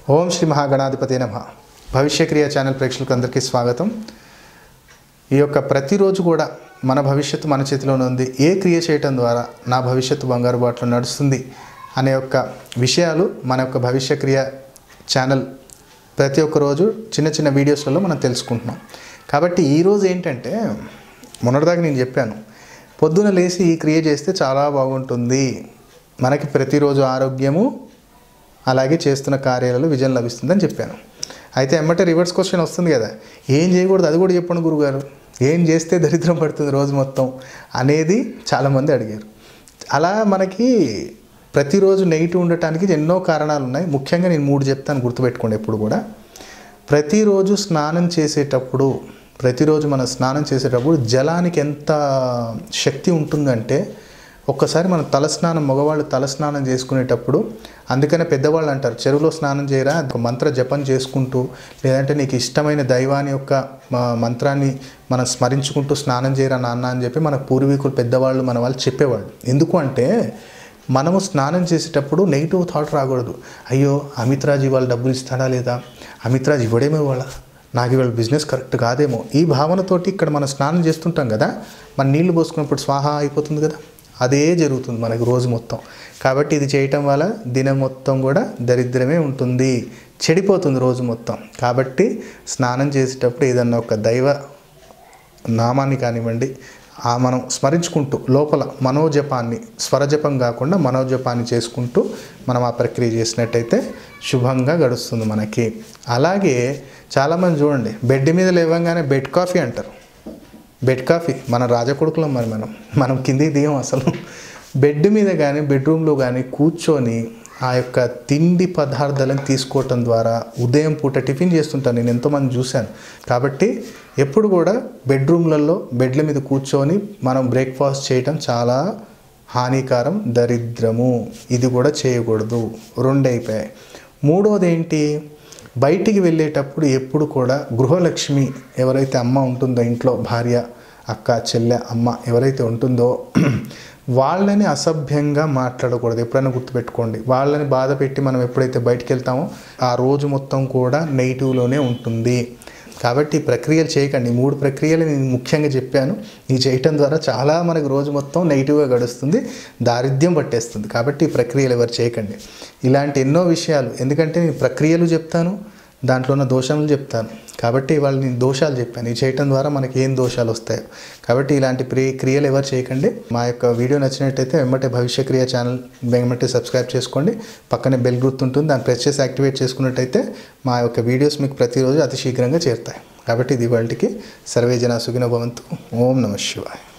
ఓం శ్రీ మహాగణాధిపతి నమ భవిష్యక్రియ ఛానల్ ప్రేక్షకులకు అందరికీ స్వాగతం ఈ యొక్క ప్రతిరోజు కూడా మన భవిష్యత్తు మన చేతిలోనే ఉంది ఏ క్రియ చేయటం ద్వారా నా భవిష్యత్తు బంగారు బాటలో నడుస్తుంది అనే యొక్క విషయాలు మన యొక్క భవిష్య క్రియ ఛానల్ ప్రతి ఒక్క రోజు చిన్న చిన్న వీడియోస్లలో మనం తెలుసుకుంటున్నాం కాబట్టి ఈరోజు ఏంటంటే మొన్నటిదాకా నేను చెప్పాను పొద్దున లేచి ఈ క్రియ చేస్తే చాలా బాగుంటుంది మనకి ప్రతిరోజు ఆరోగ్యము అలాగే చేస్తున్న కార్యాలలో విజయం లభిస్తుందని చెప్పాను అయితే ఎమ్మటే రివర్స్ క్వశ్చన్ వస్తుంది కదా ఏం చేయకూడదు అది కూడా చెప్పండి గురుగారు ఏం చేస్తే దరిద్రం పడుతుంది రోజు మొత్తం అనేది చాలామంది అడిగారు అలా మనకి ప్రతిరోజు నెగిటివ్ ఉండటానికి ఎన్నో కారణాలు ఉన్నాయి ముఖ్యంగా నేను మూడు చెప్తాను గుర్తుపెట్టుకోండి ఎప్పుడు కూడా ప్రతిరోజు స్నానం చేసేటప్పుడు ప్రతిరోజు మనం స్నానం చేసేటప్పుడు జలానికి ఎంత శక్తి ఉంటుందంటే ఒక్కసారి మనం తలస్నానం మగవాళ్ళు తలస్నానం చేసుకునేటప్పుడు అందుకనే పెద్దవాళ్ళు అంటారు చెరువులో స్నానం చేయరా ఒక మంత్ర జపం చేసుకుంటూ లేదంటే నీకు ఇష్టమైన దైవాన్ని యొక్క మ- మంత్రాన్ని మనం స్మరించుకుంటూ స్నానం చేయరా నాన్న అని చెప్పి మన పూర్వీకులు పెద్దవాళ్ళు మన వాళ్ళు చెప్పేవాళ్ళు ఎందుకు అంటే మనము స్నానం చేసేటప్పుడు నెగిటివ్ థాట్ రాకూడదు అయ్యో అమిత్ రాజ్ ఇవాళ డబ్బులు ఇస్తాడా లేదా అమిత్ రాజ్ ఇవ్వడేమో ఇవాళ నాకు ఇవాళ బిజినెస్ కరెక్ట్ కాదేమో ఈ భావనతోటి ఇక్కడ మనం స్నానం చేస్తుంటాం కదా మన నీళ్లు పోసుకున్నప్పుడు స్వాహ అయిపోతుంది కదా అదే జరుగుతుంది మనకి రోజు మొత్తం కాబట్టి ఇది చేయటం వల్ల దినం మొత్తం కూడా దరిద్రమే ఉంటుంది చెడిపోతుంది రోజు మొత్తం కాబట్టి స్నానం చేసేటప్పుడు ఏదన్నా ఒక దైవ నామాన్ని కానివ్వండి ఆ మనం స్మరించుకుంటూ లోపల మనోజపాన్ని స్వరజపం కాకుండా మనోజపాన్ని చేసుకుంటూ మనం ఆ ప్రక్రియ చేసినట్టయితే శుభంగా గడుస్తుంది మనకి అలాగే చాలామంది చూడండి బెడ్ మీద లేవంగానే బెడ్ కాఫీ అంటారు బెడ్ కాఫీ మన రాజకొడుకులం మరి మనం మనం కిందికి దిగం అసలు బెడ్ మీద కానీ బెడ్రూమ్లో కానీ కూర్చొని ఆ యొక్క తిండి పదార్థాలను తీసుకోవటం ద్వారా ఉదయం పూట టిఫిన్ చేస్తుంటాను నేను ఎంతోమంది చూశాను కాబట్టి ఎప్పుడు కూడా బెడ్రూమ్లలో బెడ్ల మీద కూర్చొని మనం బ్రేక్ఫాస్ట్ చేయటం చాలా హానికరం దరిద్రము ఇది కూడా చేయకూడదు రెండు అయిపోయాయి మూడోది ఏంటి బయటికి వెళ్ళేటప్పుడు ఎప్పుడు కూడా గృహలక్ష్మి ఎవరైతే అమ్మ ఉంటుందో ఇంట్లో భార్య అక్క చెల్లె అమ్మ ఎవరైతే ఉంటుందో వాళ్ళని అసభ్యంగా మాట్లాడకూడదు ఎప్పుడైనా గుర్తుపెట్టుకోండి వాళ్ళని బాధ పెట్టి మనం ఎప్పుడైతే బయటికి వెళ్తామో ఆ రోజు మొత్తం కూడా నెగిటివ్లోనే ఉంటుంది కాబట్టి ఈ ప్రక్రియలు చేయకండి ఈ మూడు ప్రక్రియలు నేను ముఖ్యంగా చెప్పాను ఈ చేయటం ద్వారా చాలా మనకు రోజు మొత్తం నెగిటివ్గా గడుస్తుంది దారిద్ర్యం పట్టేస్తుంది కాబట్టి ఈ ప్రక్రియలు ఎవరు చేయకండి ఇలాంటి ఎన్నో విషయాలు ఎందుకంటే నేను ప్రక్రియలు చెప్తాను దాంట్లో ఉన్న దోషాలు చెప్తాను కాబట్టి వాళ్ళు నేను దోషాలు చెప్పాను ఈ చేయటం ద్వారా మనకి ఏం దోషాలు వస్తాయో కాబట్టి ఇలాంటి ప్రి క్రియలు ఎవరు చేయకండి మా యొక్క వీడియో నచ్చినట్టయితే వెంబటే భవిష్య క్రియ ఛానల్ వెంబటే సబ్స్క్రైబ్ చేసుకోండి పక్కనే బెల్ గుర్తుంటుంది దాన్ని ప్రెస్ చేసి యాక్టివేట్ చేసుకున్నట్టయితే మా యొక్క వీడియోస్ మీకు ప్రతిరోజు అతి శీఘ్రంగా చేరుతాయి కాబట్టి ఇది వాళ్ళకి సర్వే జన సుఖిన భవంతు ఓం నమ శివాయ